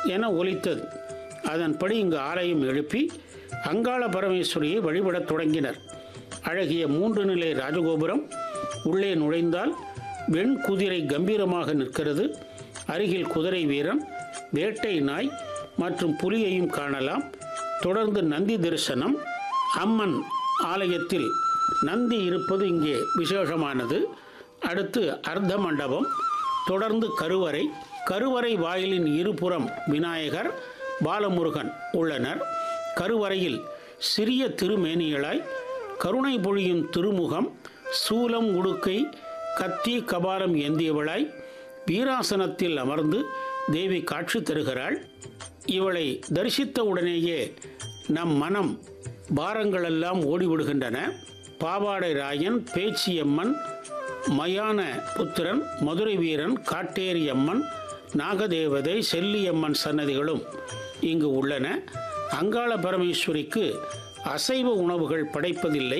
என ஒலித்தது அதன்படி இங்கு ஆலயம் எழுப்பி அங்காள பரமேஸ்வரியை வழிபடத் தொடங்கினர் அழகிய மூன்று நிலை ராஜகோபுரம் உள்ளே நுழைந்தால் வெண் குதிரை கம்பீரமாக நிற்கிறது அருகில் குதிரை வீரன் வேட்டை நாய் மற்றும் புலியையும் காணலாம் தொடர்ந்து நந்தி தரிசனம் அம்மன் ஆலயத்தில் நந்தி இருப்பது இங்கே விசேஷமானது அடுத்து அர்த்த மண்டபம் தொடர்ந்து கருவறை கருவறை வாயிலின் இருபுறம் விநாயகர் பாலமுருகன் உள்ளனர் கருவறையில் சிறிய திருமேனிகளாய் கருணை பொழியும் திருமுகம் சூலம் உடுக்கை கத்தி கபாலம் ஏந்தியவளாய் வீராசனத்தில் அமர்ந்து தேவி காட்சி தருகிறாள் இவளை தரிசித்த உடனேயே நம் மனம் பாரங்களெல்லாம் ஓடிவிடுகின்றன பாவாடை ராயன் பேச்சியம்மன் மயான புத்திரன் மதுரை வீரன் காட்டேரி அம்மன் நாகதேவதை செல்லியம்மன் சன்னதிகளும் இங்கு உள்ளன அங்காள பரமேஸ்வரிக்கு அசைவ உணவுகள் படைப்பதில்லை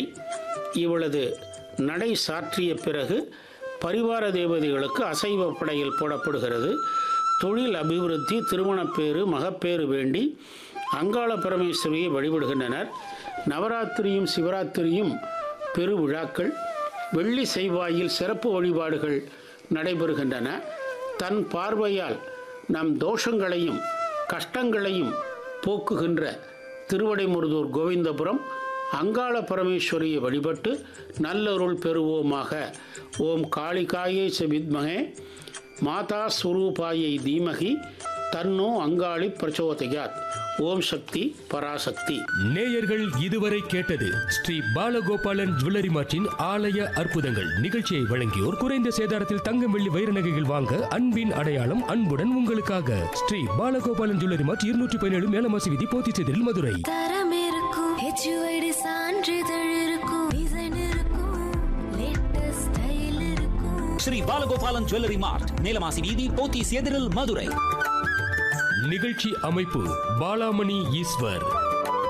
இவளது நடை சாற்றிய பிறகு பரிவார தேவதைகளுக்கு அசைவ படையில் போடப்படுகிறது தொழில் அபிவிருத்தி திருமணப்பேறு மகப்பேறு வேண்டி அங்காள பரமேஸ்வரியை வழிபடுகின்றனர் நவராத்திரியும் சிவராத்திரியும் பெருவிழாக்கள் வெள்ளி செய்வாயில் சிறப்பு வழிபாடுகள் நடைபெறுகின்றன தன் பார்வையால் நம் தோஷங்களையும் கஷ்டங்களையும் போக்குகின்ற திருவடைமுருதூர் கோவிந்தபுரம் அங்காள பரமேஸ்வரியை வழிபட்டு நல்லருள் பெறுவோமாக ஓம் காளிகாயை வித்மகே மாதா ஸ்வரூபாயை தீமகி தன்னோ அங்காளி பிரச்சோதயாத் ஓம் சக்தி பராசக்தி நேயர்கள் இதுவரை கேட்டது ஸ்ரீ பாலகோபாலன் ஜுவல்லரி மார்ட்டின் ஆலய அற்புதங்கள் நிகழ்ச்சியை வழங்கியோர் குறைந்த சேதாரத்தில் தங்கம் வெள்ளி வைர நகைகள் வாங்க அன்பின் அடையாளம் அன்புடன் உங்களுக்காக ஸ்ரீ பாலகோபாலன் ஜுவல்லரி மார்ட் இருநூற்றி பதினேழு மேலமாசி விதி போத்திச்செதில் மதுரை தரம் இருக்கும் ஹெச்யூஐடி சான்றிதழ் இருக்கும் டிசைன் இருக்கும் லேட்டஸ்ட் ஸ்டைல் இருக்கும் ஸ்ரீ பாலகோபாலன் ஜுவல்லரி மார்ட் நீலமாசி வீதி போத்தீஸ் எதிரில் மதுரை நிகழ்ச்சி அமைப்பு பாலாமணி ஈஸ்வர்